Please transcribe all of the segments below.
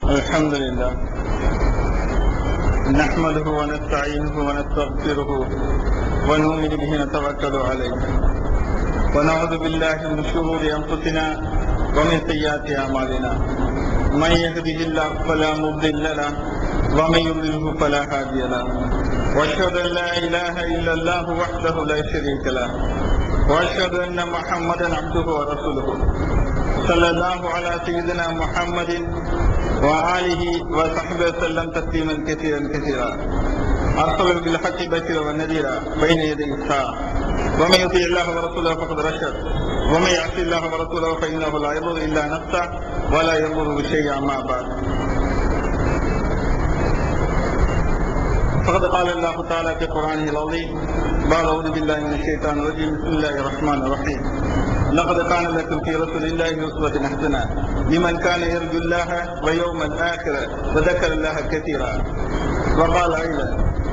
الحمد لله نحمده ونستعينه ونستغفره ونؤمن به نتوكل عليه ونعوذ بالله من شرور انفسنا ومن سيئات اعمالنا من يهده الله فلا مضل له ومن يضلله فلا هادي له واشهد ان لا اله الا الله وحده لا شريك له واشهد ان محمدا عبده ورسوله صلى الله على سيدنا محمد وآله وصحبه وسلم تسليما كثيرا كثيرا أرسل بالحق بشيرا ونذيرا بين يدي الساعة ومن يطيع الله ورسوله فقد رشد ومن يعص الله ورسوله فإنه لا يضر إلا نفسه ولا يضر بشيء ما بعد فقد قال الله تعالى في قرآنه العظيم بعد أعوذ بالله من الشيطان الرجيم بسم الله الرحمن الرحيم لقد كان لكم في رسول الله أسوة حسنة لمن كان يرجو الله ويوم الآخر وذكر الله كثيرا وقال أيضا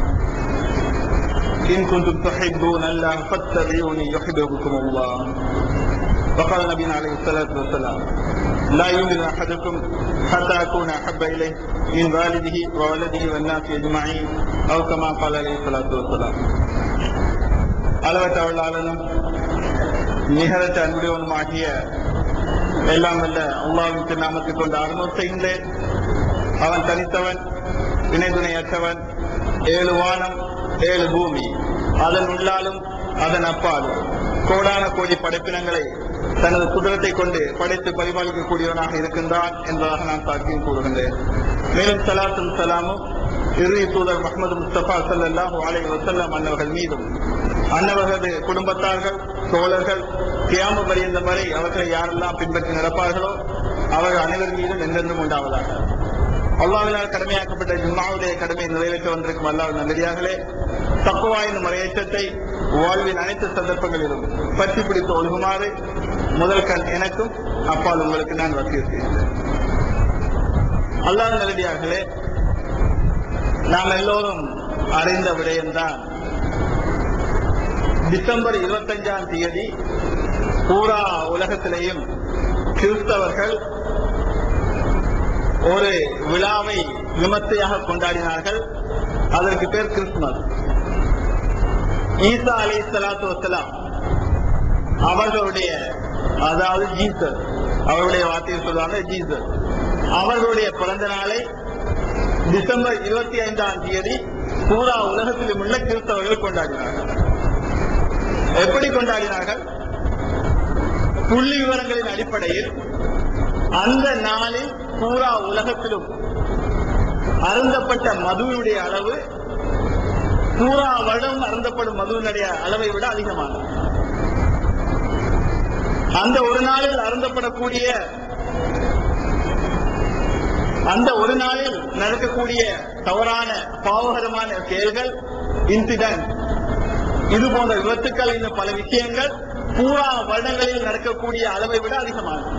إن كنتم تحبون الله فاتبعوني يحببكم الله وقال نبينا عليه الصلاة والسلام لا يؤمن أحدكم حتى أكون أحب إليه من والده وولده والناس أجمعين أو كما قال عليه الصلاة والسلام அளவற்ற அவளாளனும் நிகரற்ற அன்புடையவனுமாகிய எல்லாம் வல்ல அல்லாவின் திருநாமத்தை கொண்டு ஆரம்பம் செய்கின்றேன் அவன் தனித்தவன் இணை துணையற்றவன் ஏழு வானம் ஏழு பூமி அதன் உள்ளாலும் அதன் அப்பாலும் கோடான கோடி படைப்பினங்களை தனது குதிரத்தை கொண்டு படைத்து பரிபாலிக்கக்கூடியவனாக இருக்கின்றான் என்பதாக நான் சாட்சியம் கூறுகின்றேன் மேலும் சலாத்தும் சலாமும் இறுதி தூதர் முகமது முஸ்தபா சல்லாஹூ அலை வசல்லாம் அன்னவர்கள் மீதும் அன்னவர்களது குடும்பத்தார்கள் தோழர்கள் கியாம பரியந்த வரை அவர்களை யாரெல்லாம் பின்பற்றி நடப்பார்களோ அவர்கள் அனைவர் மீதும் என்றென்றும் உண்டாவதாக அல்லாவினால் கடமையாக்கப்பட்ட ஜும்மாவுடைய கடமையை நிறைவேற்ற வந்திருக்கும் அல்லாஹ் நல்லடியார்களே தக்குவா என்னும் முறையேற்றத்தை வாழ்வின் அனைத்து சந்தர்ப்பங்களிலும் பற்றி பிடித்து ஒழுகுமாறு முதல் கண் எனக்கும் அப்பால் உங்களுக்கு நான் வசியம் செய்கிறேன் அல்லாஹ் நல்லடியார்களே நாம் எல்லோரும் அறிந்த விடயம்தான் டிசம்பர் இருபத்தஞ்சாம் தேதி பூரா உலகத்திலேயும் கிறிஸ்தவர்கள் ஒரு விழாவை விமர்சையாக கொண்டாடினார்கள் அதற்கு பேர் கிறிஸ்துமஸ் ஈசா அலி சலாத்து வசலாம் அவர்களுடைய அதாவது ஜீசஸ் அவருடைய வார்த்தையை சொல்லுவாங்க ஜீசஸ் அவர்களுடைய பிறந்த நாளை டிசம்பர் இருபத்தி ஐந்தாம் தேதி பூரா உலகத்திலும் உள்ள கிறிஸ்தவர்கள் கொண்டாடினார்கள் எப்படி கொண்டாடினார்கள் புள்ளி விவரங்களின் அடிப்படையில் அந்த நாளில் பூரா உலகத்திலும் அருந்தப்பட்ட மதுவினுடைய அளவு பூரா வருடம் அருந்தப்படும் மதுவினுடைய அளவை விட அதிகமானது அந்த ஒரு நாளில் அருந்தப்படக்கூடிய அந்த ஒரு நாளில் நடக்கக்கூடிய தவறான பாவகரமான செயல்கள் இன்சிடென்ட் இது போன்ற விபத்துக்கள் இன்னும் பல விஷயங்கள் பூரா வருடங்களில் நடக்கக்கூடிய அளவை விட அதிகமானது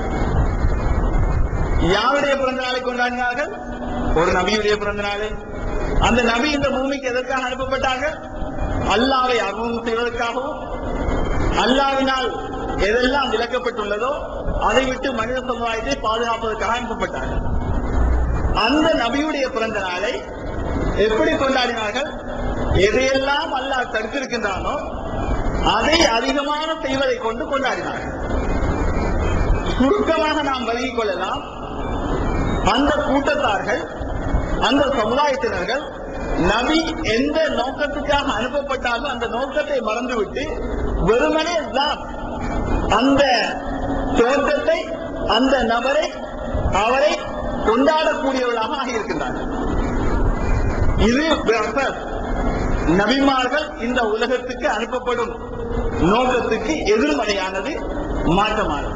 யாருடைய பிறந்த நாளை கொண்டாடினார்கள் ஒரு நபியுடைய பிறந்த நாளை அந்த நபி இந்த பூமிக்கு எதற்காக அனுப்பப்பட்டார்கள் அல்லாவை அறிமுகம் செய்வதற்காகவும் அல்லாவினால் எதெல்லாம் விளக்கப்பட்டுள்ளதோ அதை விட்டு மனித சமுதாயத்தை பாதுகாப்பதற்காக அனுப்பப்பட்டார்கள் அந்த நபியுடைய பிறந்த நாளை எப்படி கொண்டாடினார்கள் எதையெல்லாம் அல்லாஹ் தடுத்திருக்கின்றானோ அதை அதிகமான செய்வதை கொண்டு கொண்டாடினார்கள் சுருக்கமாக நாம் வழங்கிக் கொள்ளலாம் அந்த கூட்டத்தார்கள் அந்த சமுதாயத்தினர்கள் நபி எந்த நோக்கத்துக்காக அனுப்பப்பட்டாலும் அந்த நோக்கத்தை மறந்துவிட்டு வெறுமனே தான் அந்த தோற்றத்தை அந்த நபரை அவரை கொண்டாடக்கூடியவர்களாக ஆகியிருக்கின்றார்கள் இது நபிமார்கள் இந்த உலகத்துக்கு அனுப்பப்படும் நோக்கத்துக்கு எதிர்மறையானது மாற்றமானது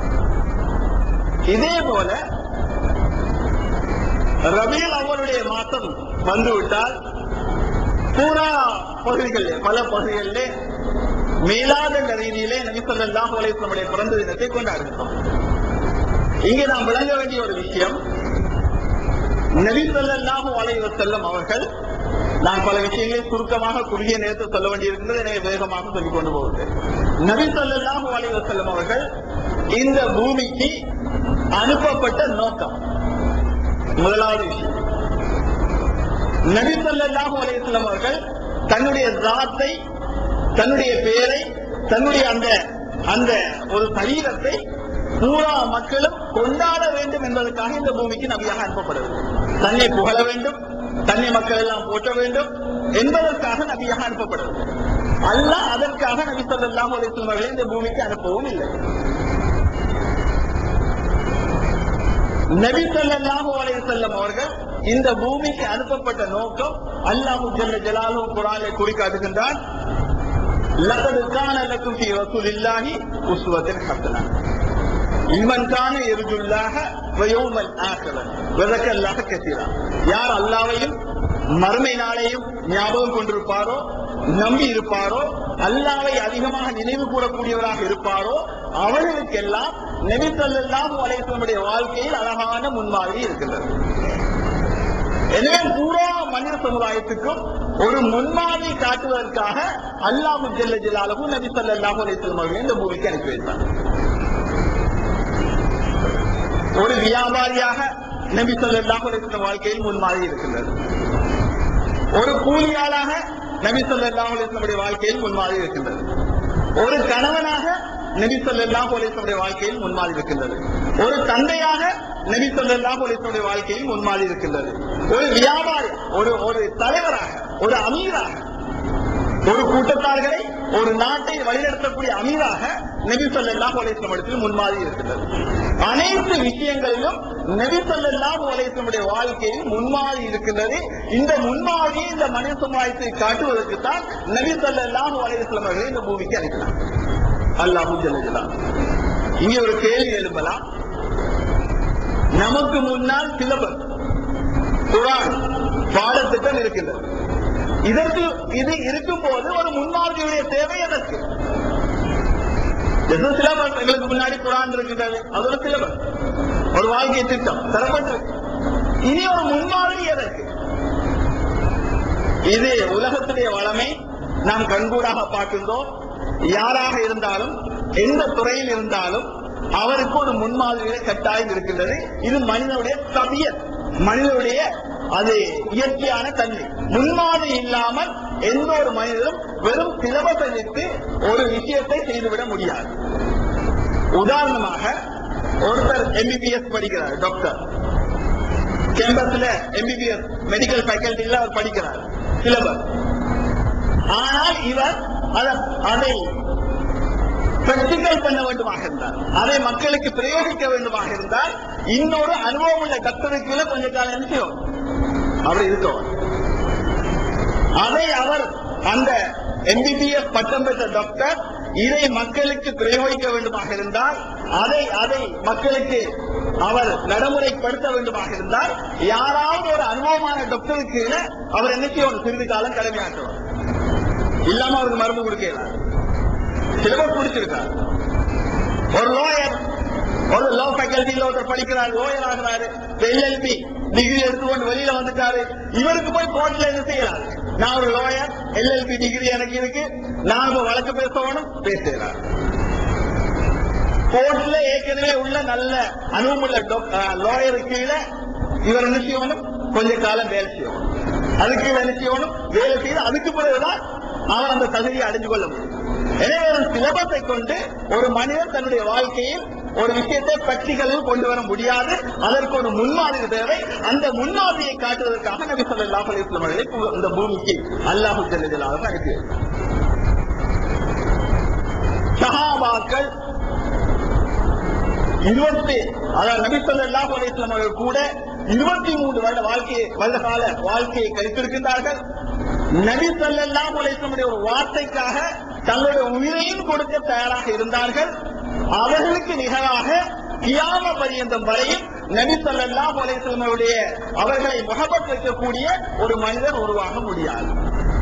இதே போல ரபியல் அவருடைய மாதம் வந்துவிட்டால் பூரா பகுதிகளிலே பல பகுதிகளிலே மேலாத ரீதியிலே நபிசல்லாஹ் அலைத்தனுடைய பிறந்த தினத்தை கொண்டாடுகிறோம் இங்கே நாம் விளங்க வேண்டிய ஒரு விஷயம் நபி சொல்லாஹு அலைவ செல்லம் அவர்கள் நான் பல விஷயங்களை சுருக்கமாக குறுகிய நேரத்தில் சொல்ல வேண்டியிருக்கிறது எனவே வேகமாக சொல்லிக் கொண்டு போகிறேன் நபி சொல்லாஹு அலைவ செல்லம் அவர்கள் இந்த பூமிக்கு அனுப்பப்பட்ட நோக்கம் முதலாவது விஷயம் நபி ஸல்லல்லாஹு அலைஹி வஸல்லம் அவர்கள் தன்னுடைய ஜாத்தை தன்னுடைய பெயரை தன்னுடைய அந்த அந்த ஒரு சரீரத்தை பூரா மக்களும் கொண்டாட வேண்டும் என்பதற்காக இந்த பூமிக்கு நபியாக அனுப்பப்படுவது தன்னை புகழ வேண்டும் தன்னை மக்கள் எல்லாம் போற்ற வேண்டும் என்பதற்காக நபியாக அனுப்பப்படுவது அல்லாஹ் அதற்காக நபி ஸல்லல்லாஹு அலைஹி வஸல்லம் அவர்களை இந்த பூமிக்கு அனுப்பவும் இல்லை நபி ஸல்லல்லாஹு அலைஹி வஸல்லம் அவர்கள் இந்த பூமிக்கு அனுப்பப்பட்ட நோக்கம் அல்லாஹ் ஜல்ல ஜலாலுஹு குர்ஆனில் குறிக்காட்டுகின்றான் லகத் கான லக்கும் ஃபீ ரசூலில்லாஹி உஸ்வத்துன் ஹஸனா லிமன் கான யர்ஜுல்லாஹ வ யௌமல் ஆখিরা வ ذكرல்லாஹ கஸீரா யார் அல்லாஹ்வையும் மறுமை நாளையும் ஞாபகம் கொண்டிருப்பாரோ நம்பி இருப்பாரோ அல்லாவை அதிகமாக நினைவு கூறக்கூடியவராக இருப்பாரோ அவர்களுக்கெல்லாம் நபி ஸல்லல்லாஹு அலைஹி வஸல்லமுடைய வாழ்க்கையில் அழகான முன்மாதிரி இருக்கின்றது எனவே பூரா மனித சமுதாயத்துக்கும் ஒரு முன்மாதிரி காட்டுவதற்காக அல்லாஹ் ஜல்ல ஜலாலுஹு நபி ஸல்லல்லாஹு அலைஹி வஸல்லம் அவர்களை இந்த பூமிக்கு அனுப்பி வைத்தார் ஒரு வியாபாரியாக நபி ஸல்லல்லாஹு அலைஹி வஸல்லம் வாழ்க்கையில் முன்மாதிரி இருக்கின்றது ஒரு கூலியாளாக நபி ஸல்லல்லாஹு அலைஹி வஸல்லம் வாழ்க்கையில் முன்மாதிரி இருக்கின்றது ஒரு கணவனாக நபி ஸல்லல்லாஹு அலைஹி வஸல்லம் வாழ்க்கையில் முன்மாதிரி இருக்கின்றது ஒரு தந்தையாக நபி ஸல்லல்லாஹு அலைஹி வஸல்லம் வாழ்க்கையில் முன்மாதிரி இருக்கின்றது ஒரு வியாபாரி ஒரு ஒரு தலைவராக ஒரு அமீராக ஒரு கூட்டத்தார்களை ஒரு நாட்டை வழிநடத்தக்கூடிய அமீராக நபி ஸல்லல்லாஹு அலைஹி வஸல்லம் இடத்தில் முன்மாதிரி இருக்கின்றது அனைத்து விஷயங்களிலும் நபி ஸல்லல்லாஹு அலைஹி வஸல்லம் வாழ்க்கையில் முன்மாதிரி இருக்கின்றது இந்த முன்மாதிரியை இந்த மனித சமுதாயத்தை காட்டுவதற்கு தான் நபி ஸல்லல்லாஹு அலைஹி வஸல்லம் அவர்களை இந்த பூமிக்கு அனுப்பினார் அல்லாஹு ஜல்ல ஜலாலுஹு. இங்கே ஒரு கேள்வி எழுப்பலாம் நமக்கு முன்னால் சிலபஸ் குரான் பாடத்திட்டம் இருக்கின்றது இதற்கு இது இருக்கும் போது ஒரு முன்மாதிரியுடைய தேவை எதற்கு எது சிலபஸ் எங்களுக்கு முன்னாடி குரான் இருக்கின்றது அது ஒரு சிலபஸ் ஒரு வாழ்க்கை திட்டம் தரப்பட்டிருக்கு இனி ஒரு முன்மாதிரி எதற்கு இது உலகத்துடைய வளமை நாம் கண்கூடாக பார்க்கின்றோம் யாராக இருந்தாலும் எந்த துறையில் இருந்தாலும் அவருக்கு ஒரு முன்மாதிரிகளை கட்டாயம் இருக்கின்றது இது மனிதனுடைய தபியத் மனிதனுடைய அது இயற்கையான தன்மை முன்மாதிரி இல்லாமல் எந்த ஒரு மனிதரும் வெறும் சிலபஸை வைத்து ஒரு விஷயத்தை செய்துவிட முடியாது உதாரணமாக ஒருத்தர் எம்பிபிஎஸ் படிக்கிறார் டாக்டர் கேம்பஸ்ல எம்பிபிஎஸ் மெடிக்கல் ஃபேக்கல்டில அவர் படிக்கிறார் சிலபஸ் ஆனால் இவர் அத- அதை பிராக்டிக்கல் பண்ண வேண்டுமாக இருந்தால் அதை மக்களுக்கு பிரயோகிக்க வேண்டுமாக இருந்தால் இன்னொரு அனுபவம் உள்ள டாக்டருக்கு கீழே கொஞ்ச காலம் என்ன செய்யும் அப்படி இருக்கும் அதை அவர் அந்த எம்பிபிஎஸ் பட்டம் பெற்ற டாக்டர் இதை மக்களுக்கு பிரயோகிக்க வேண்டுமாக இருந்தால் அதை அதை மக்களுக்கு அவர் நடைமுறைப்படுத்த வேண்டுமாக இருந்தால் யாராவது ஒரு அனுபவமான டாக்டருக்கு கீழே அவர் என்ன செய்யணும் சிறிது காலம் கடமையாற்றணும் இல்லாம அவருக்கு மருந்து கொடுக்கலாம் சிலபஸ் முடிச்சிருக்காரு ஒரு லோயர் ஒரு லோ ஃபேக்கல்டியில் ஒருத்தர் படிக்கிறார் லோயர் ஆகிறாரு எல்எல்பி டிகிரி எடுத்துக்கொண்டு வெளியில வந்துட்டாரு இவருக்கு போய் கோர்ட்ல என்ன செய்யலாம் நான் ஒரு லோயர் எல்எல்பி டிகிரி எனக்கு இருக்கு நான் இப்ப வழக்கு பேசணும் பேசுகிறார் கோர்ட்ல ஏற்கனவே உள்ள நல்ல அனுபவமுள்ள லோயருக்கு கீழே இவர் என்ன செய்யணும் கொஞ்ச காலம் வேலை செய்யணும் அதுக்கு கீழே என்ன செய்யணும் வேலை செய்து அதுக்கு பிறகுதான் அவர் அந்த தகுதியை அடைஞ்சு கொள்ள முடியும் எனவே ஒரு சிலபஸை கொண்டு ஒரு மனிதர் தன்னுடைய வாழ்க்கையில் ஒரு விஷயத்தை பிராக்டிகலில் கொண்டு வர முடியாது அதற்கு ஒரு முன்மாதிரி தேவை அந்த முன்மாதிரியை காட்டுவதற்காக நபி ஸல்லல்லாஹு அலைஹி வஸல்லம் அவர்களை பூ- இந்த பூமிக்கு அல்லாஹு ஜல்ல ஜலாலுஹு அனுப்பி வைத்தார். சஹாபாக்கள் இருபத்தி அதாவது நபி ஸல்லல்லாஹு அலைஹி வஸல்லம் அவர்கள் கூட இருபத்தி மூன்று வருட வாழ்க்கையை வருட கால வாழ்க்கையை கழித்திருக்கின்றார்கள் நபி ஸல்லல்லாஹு அலைஹி வஸல்லம் ஒரு வார்த்தைக்காக தங்களுடைய உயிரையும் கொடுக்க தயாராக இருந்தார்கள் அவர்களுக்கு நிகராக கியாம பரியந்தம் வரையும் நபி ஸல்லல்லாஹு அலைஹி வஸல்லம் அவருடைய அவர்களை முகபத் வைக்கக்கூடிய ஒரு மனிதர் உருவாக முடியாது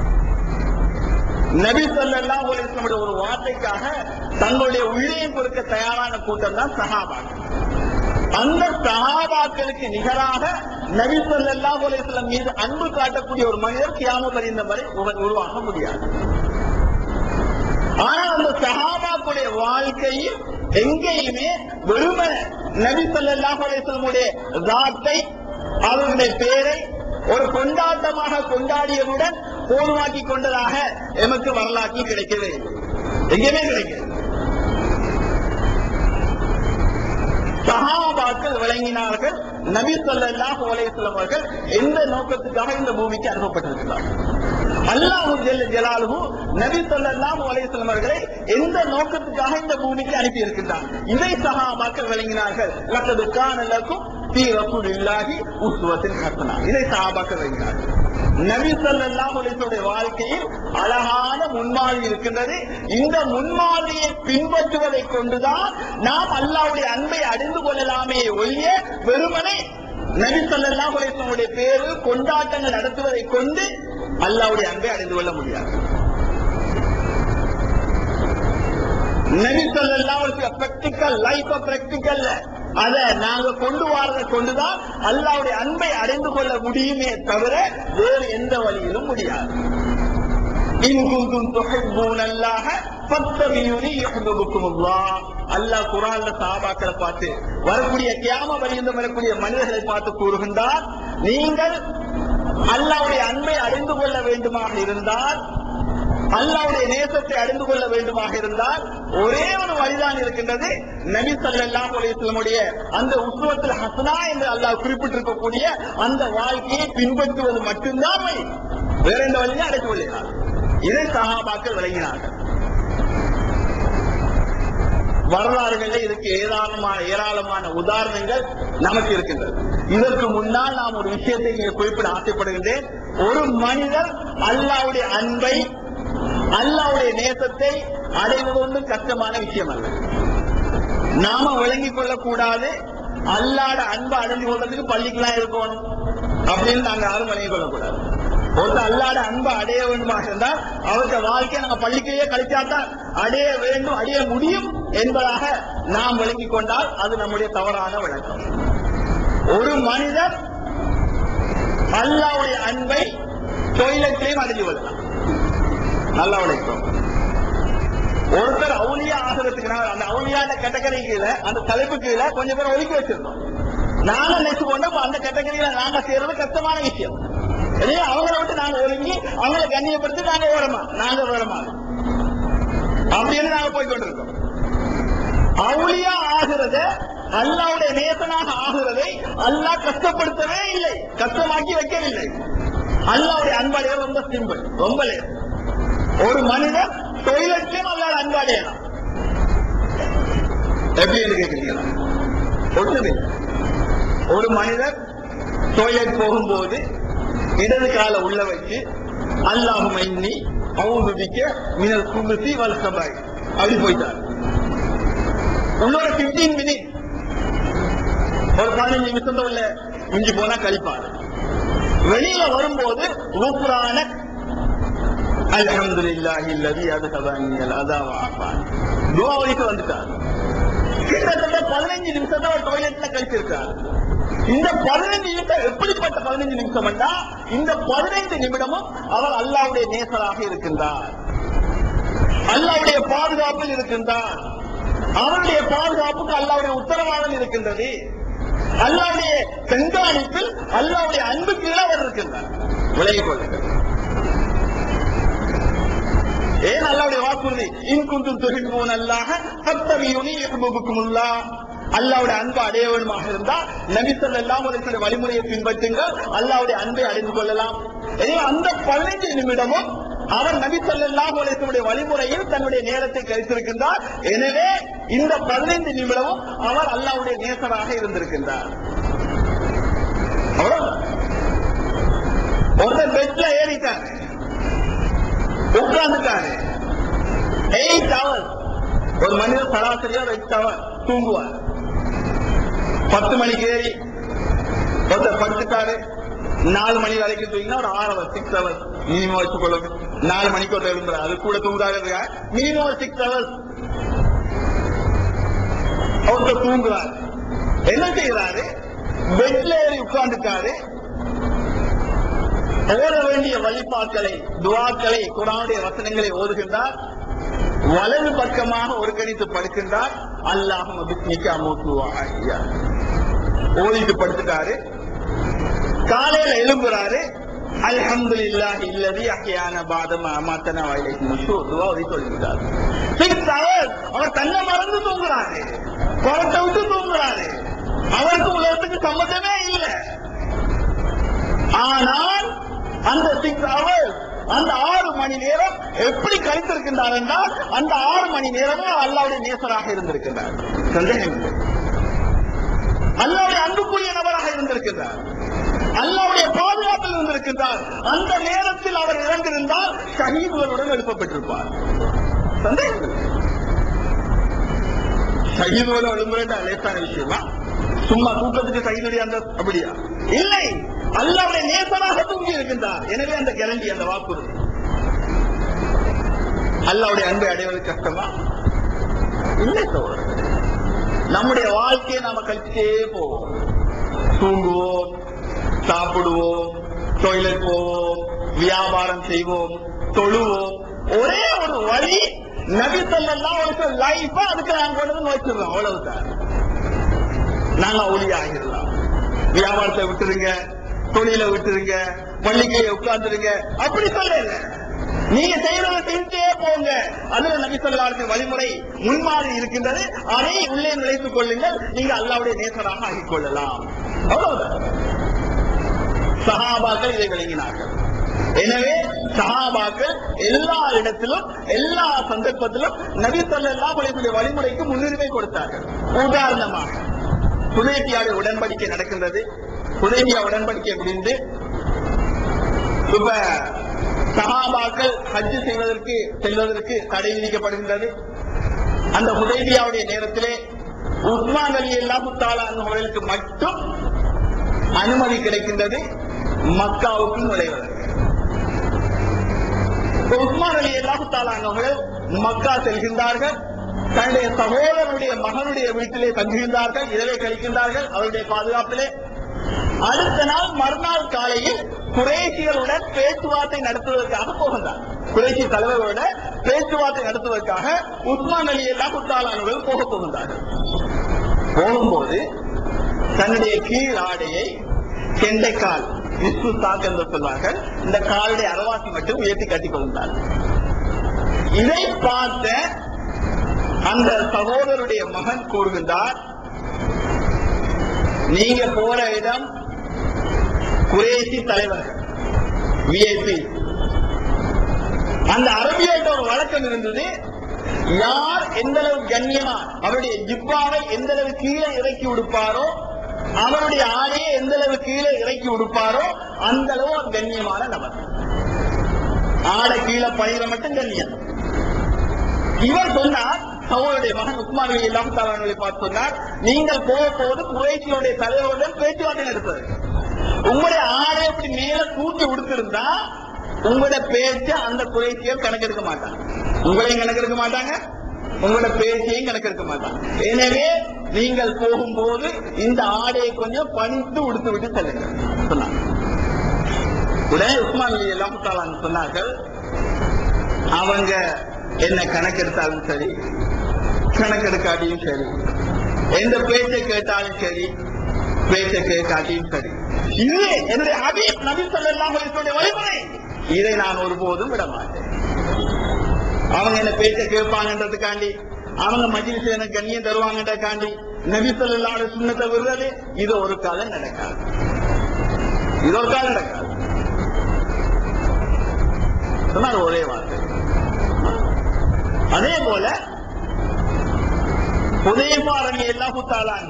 நபி ஸல்லல்லாஹு அலைஹி வஸல்லம் ஒரு வார்த்தைக்காக தங்களுடைய உயிரையும் கொடுக்க தயாரான கூட்டம் தான் சஹாபாக்கள் அந்த சஹாபாக்களுக்கு நிகராக நபி ஸல்லல்லாஹு அலைஹி வஸல்லம் மீது அன்பு காட்டக்கூடிய ஒரு மனிதர் கியாம பரிந்தம் வரை உரு- உருவாக முடியாது ஆனால் அந்த சஹாபாக்களுடைய வாழ்க்கையில் எங்கேயுமே வெறுமனே நபி ஸல்லல்லாஹு அலைஹி வஸல்லமுடைய ஜாத்தை அவர்களுடைய பேரை ஒரு கொண்டாட்டமாக கொண்டாடியவுடன் போதுமாக்கி கொண்டதாக எமக்கு வரலாற்றில் கிடைக்கவே இல்லை எங்கேயுமே கிடைக்கிறது சஹாபாக்கள் விளங்கினார்கள் நபி ஸல்லல்லாஹு அலைஹி வஸல்லம் அவர்கள் எந்த நோக்கத்துக்காக இந்த பூமிக்கு அனுப்பப்பட்டிருக்கிறார் அல்லாஹு ஜல்ல ஜலாலுஹு நபி ஸல்லல்லாஹு அலைஹி வஸல்லம் அவர்களை எந்த நோக்கத்துக்காக இந்த பூமிக்கு அனுப்பி இருக்கின்றார் இதை சஹாபாக்கள் விளங்கினார்கள் லக்கது கான லக்கும் ஃபீ ரசூலில்லாஹி உஸ்வத்துன் ஹஸனா இதை சஹாபாக்கள் விளங்கினார்கள் நபி ஸல்லல்லாஹு அலைஹி வஸல்லம் வாழ்க்கையில் அழகான முன்மாதிரி இருக்கின்றது இந்த முன்மாதிரியை பின்பற்றுவதை கொண்டுதான் நாம் அல்லாஹ்வுடைய அன்பை அடைந்து கொள்ளலாமே ஒழிய வெறுமனே நபி ஸல்லல்லாஹு அலைஹி வஸல்லம் பேரு கொண்டாட்டங்கள் நடத்துவதை கொண்டு அல்லாஹ்வுடைய அன்பை அடைந்து கொள்ள முடியாது நபி ஸல்லல்லாஹு அலைஹி வஸல்லம் பிராக்டிகல் லைஃப் பிராக்டிகல் அத நாங்க கொண்டு வரதை கொண்டுதான் அல்லாஹ்வுடைய அன்பை அடைந்து கொள்ள முடியுமே தவிர வேறு எந்த வழியிலும் முடியாது இன் குன்தும் துஹிப்பூன அல்லாஹ ஃபத்தபியூனி யுஹிப்புக்குமுல்லாஹ் அல்லாஹ் குர்ஆன்ல சஹாபாக்களை பார்த்து வரக்கூடிய கியாம வரையிலும் வரக்கூடிய மனிதர்களை பார்த்து கூறுகின்றார் நீங்கள் அல்லாஹ்வுடைய அன்பை அறிந்து கொள்ள வேண்டுமாக இருந்தால் அல்லாஹ்வுடைய நேசத்தை அறிந்து கொள்ள வேண்டுமாக இருந்தால் ஒரே ஒரு வழிதான் இருக்கின்றது நபி ஸல்லல்லாஹு அலைஹி வஸல்லமுடைய அந்த உஸ்வத்துல் ஹஸனா என்று அல்லாஹ் குறிப்பிட்டிருக்கக்கூடிய அந்த வாழ்க்கையை பின்பற்றுவது மட்டும்தான் வழி வேற எந்த வழியும் அடைத்து கொள்கிறார் இதை சஹாபாக்கள் விளங்கினார்கள் வரலாறுகளில் இதுக்கு ஏராளமான ஏராளமான உதாரணங்கள் நமக்கு இருக்கின்றது இதற்கு முன்னால் நாம் ஒரு விஷயத்தை இங்கே குறிப்பிட ஆசைப்படுகின்றேன் ஒரு மனிதர் அல்லாவுடைய அன்பை அல்லாவுடைய நேசத்தை அடைவது ஒன்றும் கஷ்டமான விஷயம் அல்ல நாம விளங்கிக் கொள்ளக்கூடாது அல்லாட அன்பை அடைஞ்சு கொள்றதுக்கு பள்ளிக்கெல்லாம் இருக்கணும் அப்படின்னு நாங்க யாரும் விளங்கிக் கொள்ளக்கூடாது ஒருத்தர் அல்லாட அன்பை அடைய வேண்டுமாக இருந்தால் அவருடைய வாழ்க்கையை நாங்க பள்ளிக்கையே கழிச்சாதான் அடைய வேண்டும் அடைய முடியும் என்பதாக நாம் விளங்கிக் கொண்டால் அது நம்முடைய தவறான விளக்கம் ஒரு மனிதர் அல்லாவுடைய அன்பை தொழிலத்திலையும் அடைஞ்சு கொள்ளலாம் நல்லா உழைக்கும் ஒருத்தர் அவுலியா ஆகிறதுக்கு நான் அந்த அவுலியாட்ட கேட்டகரி கீழே அந்த தலைப்பு கீழே கொஞ்சம் பேர் ஒதுக்கி வச்சிருந்தோம் நாங்க நினைச்சு கொண்டு அப்ப அந்த கேட்டகரியில நாங்க செய்யறது கஷ்டமான விஷயம் எனவே அவங்கள விட்டு நாங்க ஒதுங்கி அவங்கள கண்ணியப்படுத்தி நாங்க ஓரமா நாங்க ஓரமா அப்படின்னு நாங்க போய் கொண்டிருக்கோம் அவுளியா ஆகிறத அல்லாவுடைய நேசனாக ஆகிறதை அல்லாஹ் கஷ்டப்படுத்தவே இல்லை கஷ்டமாக்கி வைக்கவில்லை அல்லாவுடைய அன்பாளியர் ரொம்ப சிம்பிள் ரொம்ப லேஸ் ஒரு மனிதன் தொழிலட்சம் அல்லாத அன்பாளியலாம் எப்படி என்று கேட்கிறீங்களா ஒன்றுமே ஒரு மனிதர் தொழிலுக்கு போகும்போது இடது கால உள்ள வச்சு அல்லாஹும் எண்ணி அவதுபிக்க மினல் குமுசி வல் சபாய் அப்படி போயிட்டார் உன்னோட பிப்டீன் மினிட் ஒரு பதினஞ்சு நிமிஷம் உள்ள மிஞ்சி போனா கழிப்பார் வெளியில வரும்போது ஊப்புரான அல்ஹம்துலில்லாஹி அல்லதி அதுஹபனி அல் அதா வஆஃபான் துஆ வரைக்கும் வந்துட்டார் கிட்டத்தட்ட பதினஞ்சு நிமிஷம் ஒரு டாய்லெட்ல கழிச்சிருக்கார் இந்த பதினஞ்சு நிமிஷம் எப்படிப்பட்ட பதினஞ்சு நிமிஷம் என்றா இந்த பதினைந்து நிமிடமும் அவர் அல்லாவுடைய நேசராக இருக்கின்றார் அல்லாவுடைய பாதுகாப்பில் இருக்கின்றார் அவருடைய பாதுகாப்புக்கு அல்லாவுடைய உத்தரவாதம் இருக்கின்றது அல்லாவுடைய கண்காணிப்பில் அல்லாவுடைய அன்பு கீழே அவர் இருக்கின்றார் விலகிக் கொள்ளுங்கள் ஏன் அல்லாவுடைய வாக்குறுதி இன் குந்தும் துஹிப்பூன் அல்லாஹ ஃபத்தபியூனி யுஹிப்புக்குமுல்லாஹ் அல்லாவுடைய அன்பு அடைய வேண்டுமாக இருந்தால் நபி ஸல்லல்லாஹு அலைஹி வஸல்லம் வழிமுறையை பின்பற்றுங்கள் அல்லாவுடைய அன்பை அடைந்து கொள்ளலாம் எனவே அந்த பதினைந்து நிமிடமும் அவர் நபி ஸல்லல்லாஹு அலைஹி வஸல்லம் வழிமுறையில் தன்னுடைய நேரத்தை கழித்திருக்கின்றார் எனவே இந்த பதினைந்து நிமிடமும் அவர் அல்லாவுடைய நேசராக இருந்திருக்கின்றார் அவ்வளவுதான் ஒருத்தர் பெட்ல ஏறிட்டாங்க உட்கார்ந்துட்டாரு எயிட் ஹவர்ஸ் ஒரு மனிதர் சராசரியா ஒரு எயிட் ஹவர் தூங்குவார் பத்து மணிக்கு ஏறி ஒருத்தர் படுத்துட்டாரு நாலு மணி வரைக்கும் தூங்கினா ஒரு ஆறு ஹவர் சிக்ஸ் ஹவர்ஸ் மினிமம் வச்சு கொள்ளுங்க நாலு மணிக்கு ஒருத்தர் எழும்புறாரு அது கூட தூங்குறாரு மினிமம் ஒரு சிக்ஸ் ஹவர்ஸ் ஒருத்தர் தூங்குறாரு என்ன செய்யறாரு பெட்ல ஏறி உட்கார்ந்துட்டாரு ஓத வேண்டிய வழிபாக்களை துவாக்களை குரானுடைய வசனங்களை ஓதுகின்றார் வலது பக்கமாக ஒருங்கிணைத்து படுக்கின்றார் அல்லாஹும் பிஸ்மிகா மூத்துவா ஓதிட்டு படுத்துட்டாரு காலையில எழும்புறாரு அல்ஹம்துலில்லாஹி இல்லதி அஹ்யான பாதமா அமாத்தனா வயலைக்கு நுஷூர் துவா ஓதி சொல்லிவிட்டார் சிக்ஸ் ஹவர்ஸ் அவர் தன்னை மறந்து தூங்குறாரு புறத்தை விட்டு தூங்குறாரு அவருக்கு உலகத்துக்கு சம்மந்தமே இல்லை ஆனால் அந்த சிக்ஸ் ஹவர்ஸ் அந்த ஆறு மணி நேரம் எப்படி கழித்திருக்கின்றார் என்றால் அந்த ஆறு மணி நேரமும் அல்லாவுடைய நேசராக இருந்திருக்கின்றார் சந்தேகம் இல்லை அல்லாவுடைய அன்புக்குரிய நபராக இருந்திருக்கின்றார் அல்லாவுடைய பாதுகாப்பில் இருந்திருக்கின்றார் அந்த நேரத்தில் அவர் இறந்திருந்தால் ஷஹீதுகளுடன் எழுப்பப்பட்டிருப்பார் சந்தேகம் இல்லை. ஷஹீதுகளோட எழும்புறேன் லேசான விஷயமா சும்மா தூக்கத்துக்கு கைதுடைய அந்த அப்படியா இல்லை அல்லாவுடைய நேசனாக தூங்கி இருக்கின்றார் எனவே அந்த கேரண்டி அந்த வாக்குறுதி அல்லாவுடைய அன்பை அடைவது கஷ்டமா இல்லை சோழர் நம்முடைய வாழ்க்கையை நாம கழிச்சே போவோம் தூங்குவோம் சாப்பிடுவோம் டொய்லெட் போவோம் வியாபாரம் செய்வோம் தொழுவோம் ஒரே ஒரு வழி நபி சொல்லலாம் ஒரு லைஃபா அதுக்கு நாங்க கொண்டு வந்து வச்சிடுறோம் அவ்வளவுதான் நாங்க ஒளி ஆகிடலாம் வியாபாரத்தை விட்டுருங்க தொழில விட்டுருங்க பள்ளிக்கையை உட்கார்ந்துருங்க அப்படி சொல்லல நீங்க செய்யறத செஞ்சே போங்க அதுல நபி சொல்லாருக்கு வழிமுறை முன்மாறி இருக்கின்றது அதை உள்ளே நுழைத்துக் கொள்ளுங்கள் நீங்க அல்லாவுடைய நேசராக ஆகிக் கொள்ளலாம் அவ்வளவுதான் சஹாபாக்கள் இதை விளங்கினார்கள் எனவே சஹாபாக்கள் எல்லா இடத்திலும் எல்லா சந்தர்ப்பத்திலும் நபி ஸல்லல்லாஹு அலைஹி வஸல்லம் வழிமுறைக்கு முன்னுரிமை கொடுத்தார்கள் உதாரணமாக ஹுதைபியாவுடைய உடன்படிக்கை நடக்கின்றது ஹுதைபியா உடன்படிக்கை முடிந்து இப்ப சஹாபாக்கள் ஹஜ் செய்வதற்கு செல்வதற்கு தடை விதிக்கப்படுகின்றது அந்த ஹுதைபியாவுடைய நேரத்திலே உஸ்மான் அலி அல்லாஹு தாலா அவர்களுக்கு மட்டும் அனுமதி கிடைக்கின்றது மக்காவுக்கு நுழைவதற்கு இப்ப உஸ்மான் அலி அல்லாஹு தாலா அவர்கள் மக்கா செல்கின்றார்கள் தன்னுடைய சகோதரனுடைய மகனுடைய வீட்டிலே தங்குகின்றார்கள் இரவை கழிக்கின்றார்கள் அவருடைய பாதுகாப்பிலே அடுத்த நாள் மறுநாள் காலையில் குறைசியருடன் பேச்சுவார்த்தை நடத்துவதற்காக போகின்றார் குறைசி தலைவரோட பேச்சுவார்த்தை நடத்துவதற்காக உஸ்மான் அலி அல்லாஹு தாலானவர்கள் போக போகின்றார்கள் போகும்போது தன்னுடைய கீழ் ஆடையை கெண்டைக்கால் விஸ்து தாக் என்று சொல்வார்கள் இந்த காலுடைய அரவாசி மட்டும் உயர்த்தி கட்டிக் கொண்டார் இதை பார்த்த அந்த சகோதரருடைய மகன் கூறுகின்றார் நீங்க போற இடம் குரேசி தலைவர்கள் விஐபி அந்த அரபியல்ட்ட ஒரு வழக்கம் இருந்தது யார் எந்த அளவு கண்ணியமா அவருடைய ஜிப்பாவை எந்த அளவு கீழே இறக்கி விடுப்பாரோ அவருடைய ஆடையை எந்த அளவு கீழே இறக்கி விடுப்பாரோ அந்த அளவு ஒரு கண்ணியமான நபர் ஆடை கீழே பணிகிற மட்டும் கண்ணியம் இவர் சொன்னார் சகோதரருடைய மகன் உஸ்மான் அலி அல்லாஹு தாலானை பார்த்து சொன்னார் நீங்கள் போக போது குறைச்சியுடைய தலைவருடன் பேச்சுவார்த்தை நடத்துவது உங்களுடைய ஆடை அப்படி மேல தூக்கி விடுத்திருந்தா உங்களோட பேச்ச அந்த குறைச்சியர் கணக்கெடுக்க மாட்டாங்க உங்களையும் கணக்கெடுக்க மாட்டாங்க உங்களோட பேச்சையும் கணக்கெடுக்க மாட்டாங்க எனவே நீங்கள் போகும்போது இந்த ஆடையை கொஞ்சம் பணித்து உடுத்து விட்டு செல்லுங்க சொன்னாங்க உடனே உஸ்மான் அலி அல்லாஹு தாலான் சொன்னார்கள் அவங்க என்ன கணக்கெடுத்தாலும் சரி கணக்கெடுக்காட்டியும் சரி எந்த பேச்சை கேட்டாலும் சரி பேச்சை கேட்காட்டியும் சரி இது என்னுடைய ஹபீப் நபி ஸல்லல்லாஹு அலைஹி வஸல்லம் வழிமுறை இதை நான் ஒருபோதும் விட மாட்டேன் அவங்க என்ன பேச்சை கேட்பாங்கன்றதுக்காண்டி அவங்க மஜ்லிஸ்ல எனக்கு கண்ணியம் தருவாங்கன்றதுக்காண்டி நபி ஸல்லல்லாஹு அலைஹி சுண்ணத்தை விடுறது இது ஒரு காலம் நடக்காது இது ஒரு காலம் நடக்காது சொன்னார் ஒரே வார்த்தை அதே போல புதையப்பா ரவி அல்லாஹு தாலான்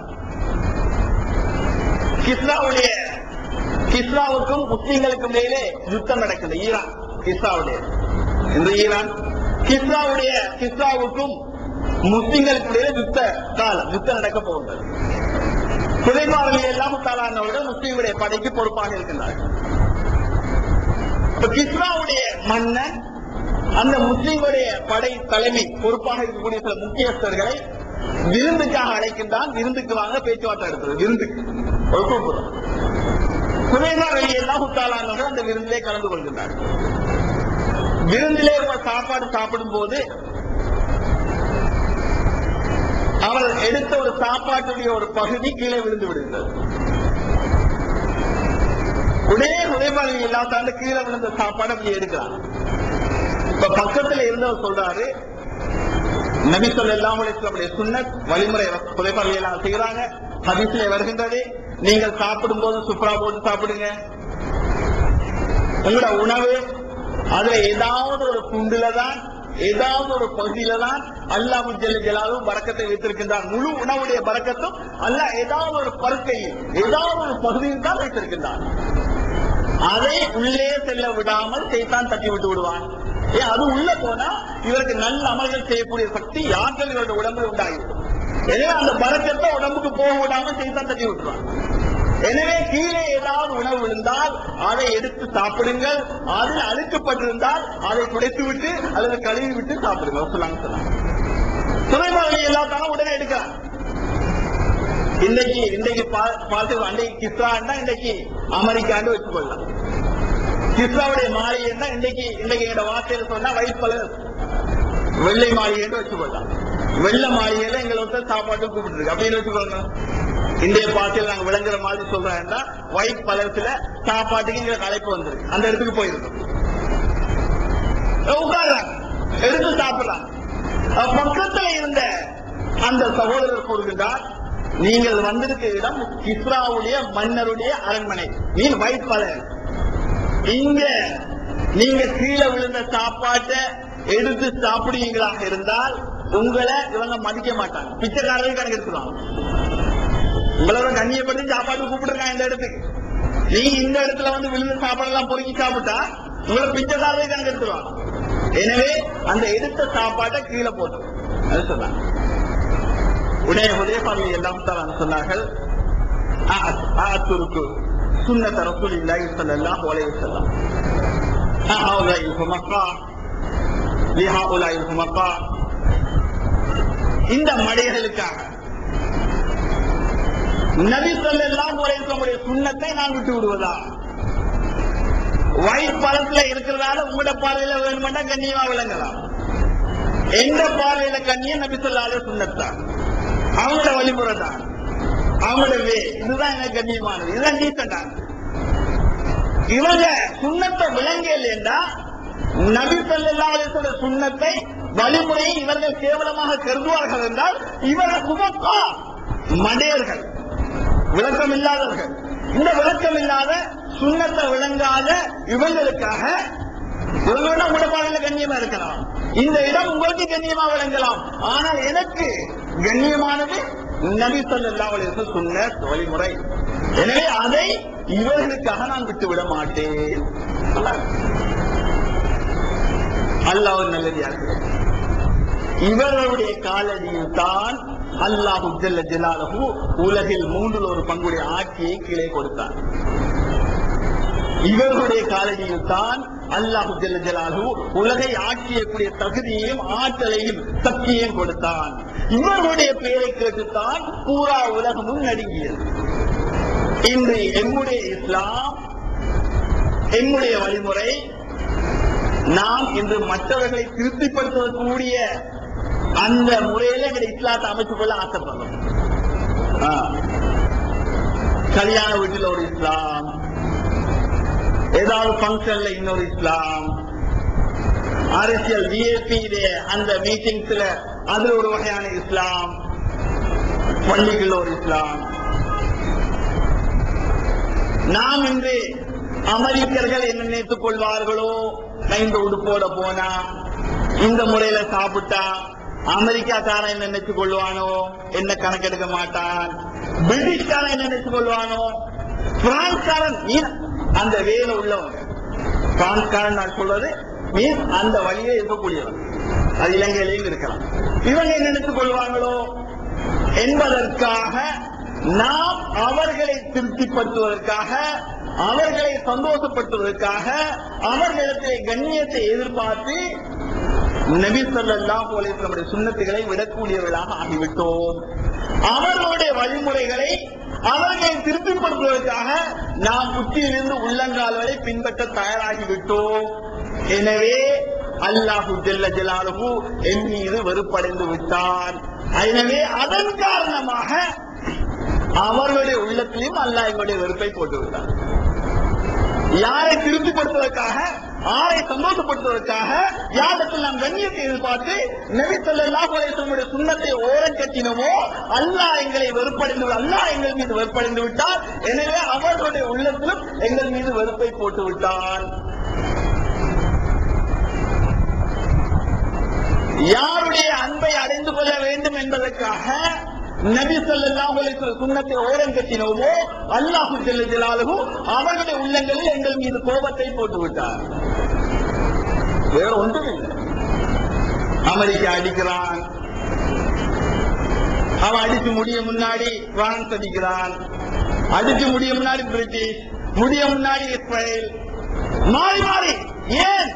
கிஸ்ராவுடைய கிஸ்ராவுக்கும் முஸ்லிம்களுக்கும் இடையிலே யுத்தம் நடக்குது ஈரான் கிஸ்ராவுடைய இந்த ஈரான் கிஸ்ராவுடைய கிஸ்ராவுக்கும் முஸ்லிம்களுக்கு இடையிலே யுத்த காலம் யுத்தம் நடக்க போகின்றது புதைப்பா ரவி அல்லாஹு தாலானவர்கள் முஸ்லிம்களுடைய படைக்கு பொறுப்பாக இருக்கின்றார்கள் இப்ப கிஸ்ராவுடைய மன்னன் அந்த முஸ்லிம்களுடைய படை தலைமை பொறுப்பாக இருக்கக்கூடிய சில முக்கியஸ்தர்களை விருந்துக்காக அழைக்கின்றான் விருந்துக்கு வாங்க பேச்சுவார்த்தை நடத்துறது விருந்துக்கு ஒரு கூப்பிடுறோம் குறைவார் அலி எல்லாம் உத்தாளானவர்கள் அந்த விருந்திலே கலந்து கொள்கின்றார்கள் விருந்திலே ஒரு சாப்பாடு சாப்பிடும் போது அவர் எடுத்த ஒரு சாப்பாட்டுடைய ஒரு பகுதி கீழே விழுந்து விடுகிறது உடனே உதயபாலி இல்லாத கீழே விழுந்த சாப்பாடு அப்படி எடுக்கிறான் இப்ப பக்கத்துல இருந்தவர் சொல்றாரு நபி சொல்லலாம் நம்முடைய சுன்னத் வழிமுறை உதயபாலி எல்லாம் செய்யறாங்க ஹதீஸ்ல வருகின்றது நீங்கள் சாப்பிடும் போது சுப்ரா போட்டு சாப்பிடுங்க உங்களோட உணவு அதுல ஏதாவது ஒரு துண்டுல தான் ஏதாவது ஒரு பகுதியில தான் அல்லாஹ் ஜல்ல ஜலாலும் பறக்கத்தை வைத்திருக்கின்றார் முழு உணவுடைய பறக்கத்தும் அல்லாஹ் ஏதாவது ஒரு பருக்கையில் ஏதாவது ஒரு பகுதியில் தான் வைத்திருக்கின்றார் அதை உள்ளே செல்ல விடாமல் செய்தான் தட்டி விட்டு விடுவான் ஏ அது உள்ள போனா இவருக்கு நல்ல அமல்கள் செய்யக்கூடிய சக்தி ஆற்றல் இவருடைய உடம்புல உண்டாகிவிடும் எனவே அந்த பறக்கத்தை உடம்புக்கு போக விடாமல் செய்தான் தட்டி விட்டுருவான் எனவே கீழே ஏதாவது உணவு விழுந்தால் அதை எடுத்து சாப்பிடுங்கள் அதில் அழுக்கப்பட்டிருந்தால் அதை துடைத்து விட்டு அல்லது கழுவி விட்டு சாப்பிடுங்க சொல்லாங்க சொன்னாங்க சுலைமானி எல்லாத்தாலும் உடனே எடுக்கிறான் இன்னைக்கு இன்றைக்கு பா- பார்த்து அன்றைக்கு கிஸ்ரான்னா இன்னைக்கு அமெரிக்கான்னு வச்சுக்கொள்ளலாம் கிஸ்ராவுடைய மாளிகைன்னா இன்னைக்கு இன்னைக்கு எங்க வார்த்தையில சொன்னா ஒயிட் கலர் வெள்ளை மாளிகைன்னு வச்சுக்கொள்ளலாம் வெள்ளை மாளிகையில எங்களை ஒருத்தர் சாப்பாட்டு கூப்பிட்டு இருக்கு அப்படின்னு வச்சுக்கோங்க இந்திய பாட்டில் நாங்க விளங்குற மாதிரி சொல்றேன்னா ஒயிட் பலத்துல சாப்பாட்டுக்கு எங்களுக்கு அழைப்பு வந்திருக்கு அந்த இடத்துக்கு போயிருக்கோம் உட்கார்றாங்க எடுத்து சாப்பிடுறாங்க அப்ப பக்கத்துல இருந்த அந்த சகோதரர் கூறுகின்றார் நீங்கள் வந்திருக்க இடம் கிஸ்ராவுடைய மன்னருடைய அரண்மனை மீன் ஒயிட் பலர் இங்க நீங்க கீழே விழுந்த சாப்பாட்டை எடுத்து சாப்பிடுவீங்களாக இருந்தால் உங்களை இவங்க மதிக்க மாட்டாங்க பிச்சைக்காரர்கள் கணக்கு எடுத்துருவாங்க உங்களோட கண்ணியப்படுத்தி சாப்பாடு கூப்பிட்டுருக்காங்க இந்த இடத்துக்கு நீங்க இந்த இடத்துல வந்து விழுந்து சாப்பாடெல்லாம் பொறுக்கி சாப்பிட்டா உங்களை பிச்சைக்காரர்கள் கணக்கு எடுத்துருவாங்க எனவே அந்த எடுத்த சாப்பாட்டை கீழே போட்டு அது சொன்னாங்க உடனே உதயபாலி எல்லாம் தான் சொன்னார்கள் ஆத்துருக்கு சுன்னத ரசூல் இல்லாஹி ஸல்லல்லாஹு அலைஹி வஸல்லம் هؤلاء الحمقاء لهؤلاء الحمقاء இந்த மடைகளுக்காக நபி ஸல்லல்லாஹு அலைஹி வஸல்லம் சுன்னத்தை நான் விட்டு விடுவதா ஒயிட் பழத்துல இருக்கிறதால உங்களோட பார்வையில வேணுமெண்டா கண்ணியமா விளங்கலாம் எந்த பார்வையில கண்ணியம் நபி ஸல்லல்லாஹு சுன்னத்தான் அவங்களோட வழிமுறை தான் அவங்களோட வே இதுதான் எனக்கு கண்ணியமானது இதுதான் டீசெண்டான இவங்க சுண்ணத்தை விளங்கல என்றா நபி ஸல்லல்லாஹு அலைஹி வஸல்லம் சுண்ணத்தை வழிமுறையை இவர்கள் கேவலமாக கருதுவார்கள் என்றால் இவர்கள் குமக்கா மடையர்கள் விளக்கம் இல்லாதவர்கள் இந்த விளக்கம் இல்லாத சுண்ணத்தை விளங்காத இவங்களுக்காக இவங்களோட உடற்பாடுல கண்ணியமா இருக்கலாம் இந்த இடம் உங்களுக்கு கண்ணியமா விளங்கலாம் ஆனால் எனக்கு கண்ணியமானது நபி ஸல்லல்லாஹு அலைஹி வஸல்லம் சொன்ன வழிமுறை எனவே அதை இவர்களுக்காக நான் விட்டு விட மாட்டேன் அல்லாஹ் நல்லது இவர்களுடைய காலடியில் தான் அல்லாஹு ஜல்ல ஜலாலஹு உலகில் மூன்றில் ஒரு பங்குடைய ஆட்சியை கீழே கொடுத்தார் இவர்களுடைய காலடியில் தான் அல்லாஹு ஜல்ல ஜலாலஹு உலகை ஆட்சியக்கூடிய தகுதியையும் ஆற்றலையும் சக்தியையும் கொடுத்தான் இவர்களுடைய பெயரை கேட்டுத்தான் பூரா உலகமும் நடுங்கியது இன்று எம்முடைய இஸ்லாம் எம்முடைய வழிமுறை நாம் இன்று மற்றவர்களை திருப்திப்படுத்தக்கூடிய அந்த முறையில எங்க இஸ்லாத்தை அமைத்துக் கொள்ள ஆசைப்படுறோம் ஆ. கல்யாண வீட்டில் ஒரு இஸ்லாம் ஏதாவது ஃபங்க்ஷன்ல இன்னொரு இஸ்லாம் அரசியல் விஏபி அந்த மீட்டிங்ஸ்ல அது ஒரு வகையான இஸ்லாம் பள்ளிகள் ஒரு இஸ்லாம் நாம் இன்று அமெரிக்கர்கள் என்ன நினைத்துக் கொள்வார்களோ நான் இந்த உடுப்போட போனா இந்த முறையில சாப்பிட்டா அமெரிக்காக்காரன் என்ன நினைத்துக் கொள்வானோ என்ன கணக்கெடுக்க மாட்டான் பிரிட்டிஷ்காரன் என்ன நினைத்துக் கொள்வானோ பிரான்ஸ்காரன் நீ அந்த வேலை உள்ளவங்க பிரான்ஸ்காரன் நான் சொல்றது நீ அந்த வழியே இருக்கக்கூடியவன் அது இலங்கையிலையும் இருக்கலாம் இவங்க என்ன நினைத்துக் கொள்வாங்களோ என்பதற்காக நாம் அவர்களை திருப்திப்படுத்துவதற்காக அவர்களை சந்தோஷப்படுத்துவதற்காக அவர்களிடத்தில் கண்ணியத்தை எதிர்பார்த்து நபி ஸல்லல்லாஹு அலைஹி வஸல்லம் சுன்னத்துகளை விடக்கூடியவர்களாக ஆகிவிட்டோம் அவர்களுடைய வழிமுறைகளை அவர்களை திருப்திப்படுத்துவதற்காக நாம் உச்சியிலிருந்து உள்ளங்கால் வரை பின்பற்ற தயாராகிவிட்டோம் எனவே அல்லாஹு ஜல்ல ஜலாலுஹு என் மீது வெறுப்படைந்து விட்டான் எனவே அதன் காரணமாக அவர்களுடைய உள்ளத்திலும் அல்லாஹ் எங்களுடைய வெறுப்பை போட்டு விட்டார் யாரை திருப்திப்படுத்துவதற்காக ஆரை சந்தோஷப்படுத்துவதற்காக யாரிடத்தில் நாம் கண்ணியத்தை எதிர்பார்த்து நபி ஸல்லல்லாஹு அலைஹி வஸல்லம் சுண்ணத்தை ஓரம் கட்டினோமோ அல்லாஹ் எங்களை வெறுப்படைந்து அல்லாஹ் எங்கள் மீது வெறுப்படைந்து விட்டார் எனவே அவர்களுடைய உள்ளத்திலும் எங்கள் மீது வெறுப்பை போட்டு விட்டான் யாருடைய அன்பை அடைந்து கொள்ள வேண்டும் என்பதற்காக நபி ஸல்லல்லாஹு அலைஹி வஸல்லம் சுன்னத்தை ஓரம் கட்டினோமோ அல்லாஹ் ஜல்ல ஜலாலுஹு அவர்களுடைய உள்ளங்களில் எங்கள் மீது கோபத்தை போட்டு விட்டார் வேற ஒன்றும் இல்லை அமெரிக்கா அடிக்கிறான் அவன் அடிச்சு முடிய முன்னாடி பிரான்ஸ் அடிக்கிறான் அடிச்சு முடிய முன்னாடி பிரிட்டிஷ் முடிய முன்னாடி இஸ்ரேல் மாறி மாறி ஏன்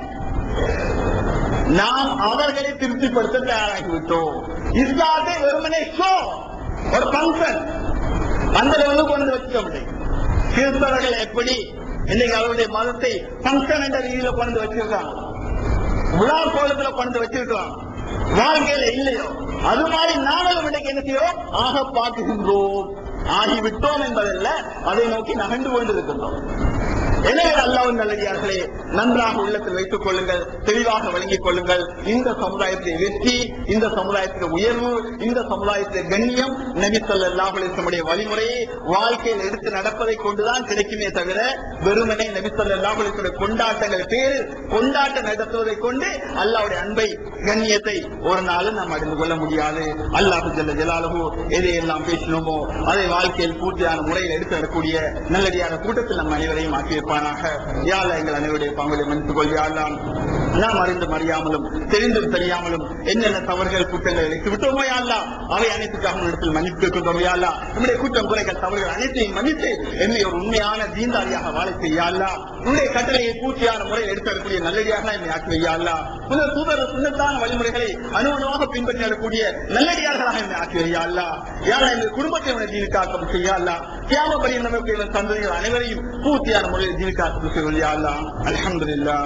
நாம் அவர்களை திருப்திப்படுத்த தயாராகிவிட்டோம் இஸ்லாத்தை வெறுமனே ஷோ ஒரு பங்கன் அந்த லெவலுக்கு கொண்டு வச்சுக்க முடியும் கிறிஸ்தவர்கள் எப்படி இன்னைக்கு அவருடைய மதத்தை பங்கன் என்ற ரீதியில கொண்டு வச்சிருக்காங்க விழா கோலத்துல கொண்டு வச்சிருக்கலாம் வாழ்க்கையில இல்லையோ அது மாதிரி நாங்களும் இன்னைக்கு என்ன செய்யறோம் ஆக பார்க்குகின்றோம் ஆகிவிட்டோம் என்பதல்ல அதை நோக்கி நகர்ந்து கொண்டிருக்கின்றோம் எனவே அல்லாவின் நல்லடியார்களே நன்றாக உள்ளத்தில் வைத்துக் கொள்ளுங்கள் தெளிவாக வழங்கிக் கொள்ளுங்கள் இந்த சமுதாயத்தை வெற்றி இந்த சமுதாயத்தின் உயர்வு இந்த சமுதாயத்தின் கண்ணியம் நபி ஸல்லல்லாஹு அலைஹி வஸல்லம் வழிமுறையை வாழ்க்கையில் எடுத்து நடப்பதை கொண்டுதான் கிடைக்குமே தவிர வெறுமனே நபி ஸல்லல்லாஹு அலைஹி வஸல்லம் கொண்டாட்டங்கள் பேரு கொண்டாட்டம் நடத்துவதை கொண்டு அல்லாஹ்வுடைய அன்பை கண்ணியத்தை ஒரு நாளும் நாம் அடைந்து கொள்ள முடியாது அல்லாஹ் ஜல்ல ஜலாலுஹு எதையெல்லாம் பேசினோமோ அதை வாழ்க்கையில் பூர்த்தியான முறையில் எடுத்து வரக்கூடிய நல்லடியான கூட்டத்தில் நம் அனைவரையும் ஆக்கி வைப்பானாக யாழ் எங்கள் அனைவருடைய பங்களை மன்னித்துக் கொள் யாழ்லாம் நாம் அறிந்தும் அறியாமலும் தெரிந்தும் தெரியாமலும் என்னென்ன தவறுகள் குற்றங்கள் இழைத்து விட்டோமோ யாழ்லா அவை அனைத்துக்காக இடத்தில் மன்னித்து இருக்கின்றோம் யாழ்லா நம்முடைய குற்றம் குறைகள் தவறுகள் அனைத்தையும் மன்னித்து என்னை ஒரு உண்மையான தீந்தாரியாக வாழ செய்யாள்லா உன்னுடைய கட்டளையை பூர்த்தியான முறையில் எடுத்து வரக்கூடிய நல்லடியாக என்னை ஆக்கி வையாள்லா உங்கள் தூதர சுண்ணத்தான வழிமுறைகளை அணுவணுவாக பின்பற்றி வரக்கூடிய நல்லடியார்களாக என்னை ஆக்கி வையாள்லா யாரா எங்கள் குடும்பத்தை உனக்கு தீனுக்காக்கம் செய்யாள்லா கியாம பரியம் நமக்கு இவன் சந்ததிகள் அனைவரையும் பூர்த்தியான முறையில் தீனுக்காக்கம் செய்யாள்லா அல்ஹம்துலில்லாஹ்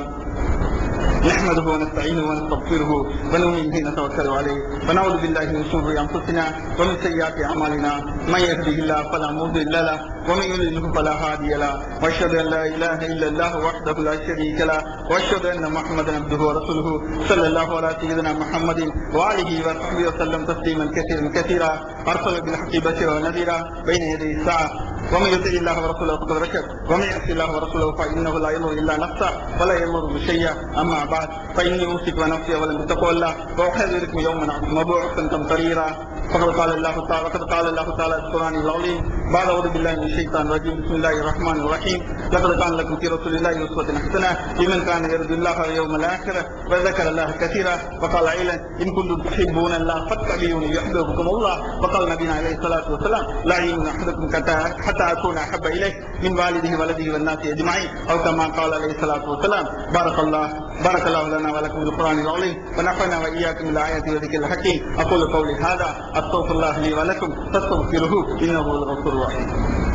نحمده ونستعينه ونستغفره ونؤمن به نتوكل عليه ونعوذ بالله من شرور انفسنا ومن سيئات اعمالنا من يهده الله فلا مضل له ومن يضلل فلا هادي له واشهد ان لا اله الا الله وحده لا شريك له واشهد ان محمدا عبده ورسوله صلى الله على سيدنا محمد واله وصحبه وسلم تسليما كثيرا كثيرا ارسل بالحق بشرا ونذيرا بين يدي الساعه ومن يطع الله ورسوله فقد رشد ومن يعص الله ورسوله فانه لا يضر الا نفسه ولا يضر بشيئا اما بعد فاني اوصيك ونفسي اولا بتقوى الله واحذركم يوما مبعوثا قمطريرا فقد قال الله تعالى وقد قال الله تعالى في القران العظيم بعد اعوذ بالله من الشيطان الرجيم بسم الله الرحمن الرحيم لقد كان لكم في رسول الله اسوه حسنه لمن كان يرجو الله واليوم الاخر وذكر الله كثيرا وقال ايضا ان كنتم تحبون الله فاتبعوني يحببكم الله وقال نبينا عليه الصلاه والسلام لا يؤمن احدكم حتى حتى اكون احب اليه من والده ولده والناس اجمعين او كما قال عليه الصلاه والسلام بارك الله بارك الله لنا ولكم بالقران العظيم ونفعنا واياكم بالايات وذكر الحكيم اقول قولي هذا استغفر الله لي ولكم فاستغفروه انه هو الغفور الرحيم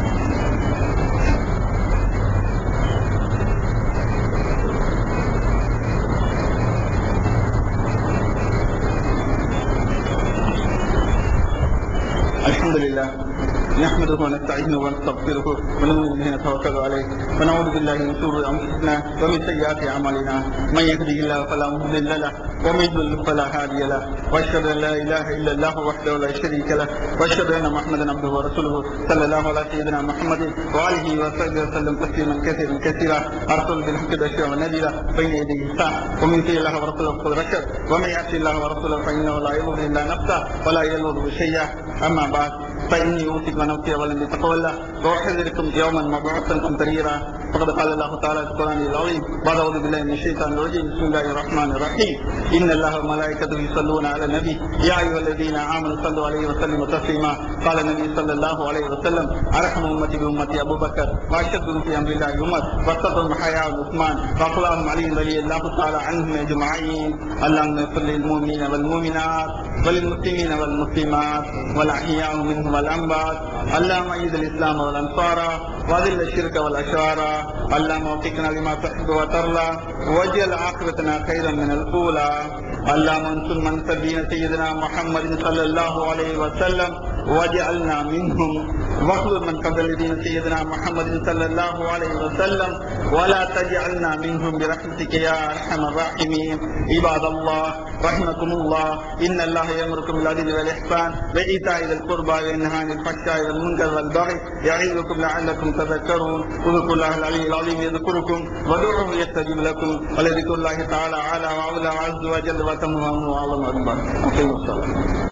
الحمد لله نحمده ونستعينه ونستغفره ونؤمن به نتوكل عليه ونعوذ بالله من شرور انفسنا ومن سيئات اعمالنا من يهده الله فلا مضل له ومن يضلل فلا هادي له واشهد ان لا اله الا الله وحده لا شريك له واشهد ان محمدا عبده ورسوله صلى الله على سيدنا محمد واله وصحبه وسلم تسليما كثيرا كثيرا ارسل بالحق بشيرا ونذيرا بين يديه الساعه ومن يطع الله ورسوله فقد رشد ومن يعص الله ورسوله فانه لا يضر الا نفسه ولا يضر بشيئا اما بعد فاني اوصيك ونفسي اولا بتقوى الله واحذركم يوما مبعوثا قمطريرا فقد قال الله تعالى في القران العظيم بعد اعوذ بالله من الشيطان الرجيم بسم الله الرحمن الرحيم ان الله وملائكته يصلون على النبي يا ايها الذين امنوا صلوا عليه وسلموا تسليما قال النبي صلى الله عليه وسلم ارحم امتي بامتي ابو بكر واشدهم في امر الله عمر وسطهم حياء عثمان واقلاهم علي رضي الله تعالى عنهم اجمعين اللهم اغفر للمؤمنين والمؤمنات وللمسلمين والمسلمات والاحياء منهم والاموات اللهم ايد الاسلام والانصار واذل الشرك والاشرار اللهم وفقنا لما تحب وترضى واجعل عاقبتنا خيرا من الاولى اللهم انصر من سبين سيدنا محمد صلى الله عليه وسلم واجعلنا منهم واخلق من قبل الذين سيدنا محمد صلى الله عليه وسلم ولا تجعلنا منهم برحمتك يا ارحم الراحمين عباد الله رحمكم الله ان الله يامركم بالعدل والاحسان وايتاء ذي القربى وينهى عن الفحشاء والمنكر والبغي يعظكم لعلكم تذكرون اذكروا الله العلي العظيم يذكركم ودعوه يستجب لكم ولذكر الله تعالى اعلى واولى وعز وجل وتم واعظم اكبر اقيموا الصلاه